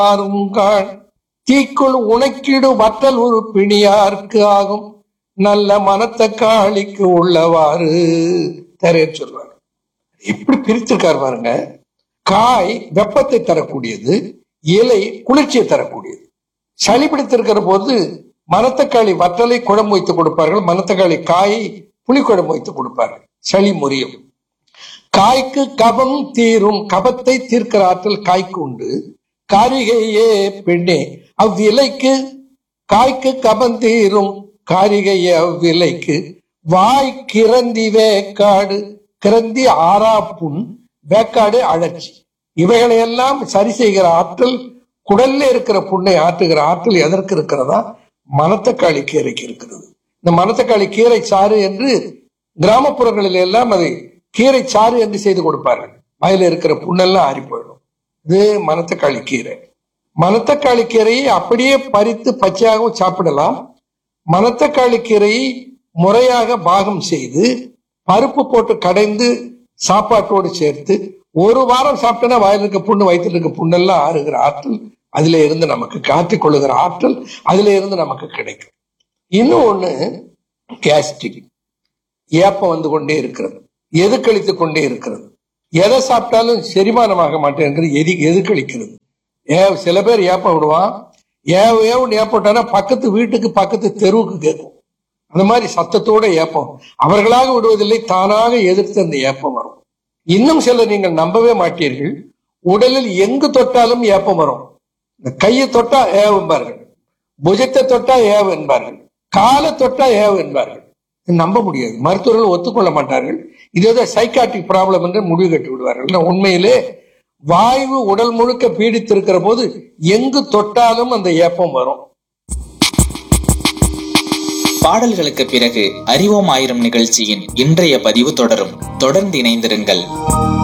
ஆறுங்கான் தீக்குள் உனக்கிடு வற்றல் ஒரு பிணியார்க்கு ஆகும் நல்ல மனத்தக்காளிக்கு உள்ளவாறு தெரிய சொல்வார் எப்படி பிரித்திருக்காரு பாருங்க காய் வெப்பத்தை தரக்கூடியது இலை குளிர்ச்சியை தரக்கூடியது சளி பிடித்திருக்கிற போது மணத்தக்காளி வற்றலை குழம்பு வைத்து கொடுப்பார்கள் மணத்தக்காளி காயை புளிக்குழம்பு வைத்து கொடுப்பார்கள் சளி முறியும் காய்க்கு கபம் தீரும் கபத்தை தீர்க்கிற ஆற்றல் காய்க்கு உண்டு காரிகையே பெண்ணே அவ்விலைக்கு காய்க்கு கபம் தீரும் காரிகையே அவ்விலைக்கு வாய் கிறந்தி வேக்காடு கிறந்தி ஆறா புண் வேக்காடு அழற்சி இவைகளையெல்லாம் சரி செய்கிற ஆற்றல் குடல்ல இருக்கிற புண்ணை ஆற்றுகிற ஆற்றல் எதற்கு இருக்கிறதா மணத்தக்காளி கீரைக்கு இருக்கிறது இந்த மணத்தக்காளி கீரை சாறு என்று கிராமப்புறங்களில் எல்லாம் அதை கீரை சாறு என்று செய்து கொடுப்பார்கள் வாயில இருக்கிற புண்ணெல்லாம் ஆறி போயிடும் இது மணத்தக்காளி கீரை மணத்தக்காளி கீரையை அப்படியே பறித்து பச்சையாகவும் சாப்பிடலாம் மணத்தக்காளி கீரையை முறையாக பாகம் செய்து பருப்பு போட்டு கடைந்து சாப்பாட்டோடு சேர்த்து ஒரு வாரம் சாப்பிட்டனா வாயில் இருக்க புண்ணு வயிற்றுல இருக்க புண்ணெல்லாம் ஆறுகிற ஆற்றல் அதுல இருந்து நமக்கு காத்துக் கொள்ளுகிற ஆற்றல் அதுல இருந்து நமக்கு கிடைக்கும் இன்னும் ஒண்ணு கேஸ்ட்ரிக் ஏப்பம் வந்து கொண்டே இருக்கிறது எது கழித்து கொண்டே இருக்கிறது எதை சாப்பிட்டாலும் செரிமானமாக மாட்டேங்கிறது எது எது கழிக்கிறது ஏ சில பேர் ஏப்பம் விடுவான் ஏவ ஏவன் ஏப்பட்டானா பக்கத்து வீட்டுக்கு பக்கத்து தெருவுக்கு கேட்கும் அந்த மாதிரி சத்தத்தோட ஏப்பம் அவர்களாக விடுவதில்லை தானாக எதிர்த்து அந்த ஏப்பம் வரும் இன்னும் சிலர் நீங்கள் நம்பவே மாட்டீர்கள் உடலில் எங்கு தொட்டாலும் ஏப்பம் வரும் இந்த கையை தொட்டா ஏவ் என்பார்கள் புஜத்தை தொட்டா ஏவ் என்பார்கள் காலை தொட்டா ஏவ் என்பார்கள் நம்ப முடியாது மருத்துவர்கள் ஒத்துக்கொள்ள மாட்டார்கள் இது ஏதோ சைக்காட்டிக் ப்ராப்ளம் என்று முடிவு கட்டி விடுவார்கள் ஆனா உண்மையிலே வாய்வு உடல் முழுக்க பீடித்திருக்கிற போது எங்கு தொட்டாலும் அந்த ஏப்பம் வரும் பாடல்களுக்கு பிறகு அறிவோம் ஆயிரம் நிகழ்ச்சியின் இன்றைய பதிவு தொடரும் தொடர்ந்து இணைந்திருங்கள்